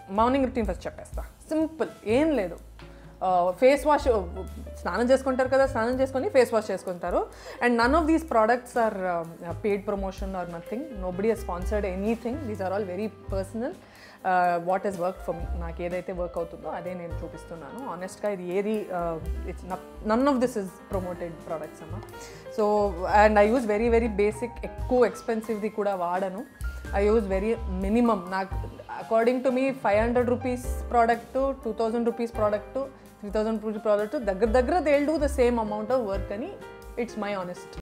morning routine first చెప్పేస్తా simple ఏం లేదు ఫేస్ వాష్ స్నానం చేసుకుంటారు కదా స్నానం చేసుకొని ఫేస్ వాష్ చేసుకుంటారు and none of these products are paid promotion or nothing nobody has sponsored anything these are all very personal what is work for me నాకు ఏదైతే వర్క్ అవుతుందో అదే నేను చూపిస్తున్నాను ఆనెస్ట్గా ఇది ఏది it's none of this is promoted products అమ్మ so and I use very very basic ఎక్కువ ఎక్స్పెన్సివ్ది కూడా వాడను ఐ యూజ్ వెరీ మినిమమ్ నాకు according to me five hundred rupees product two thousand rupees product three thousand rupees product దగ్గర దగ్గర they do the same amount of work అని it's my honest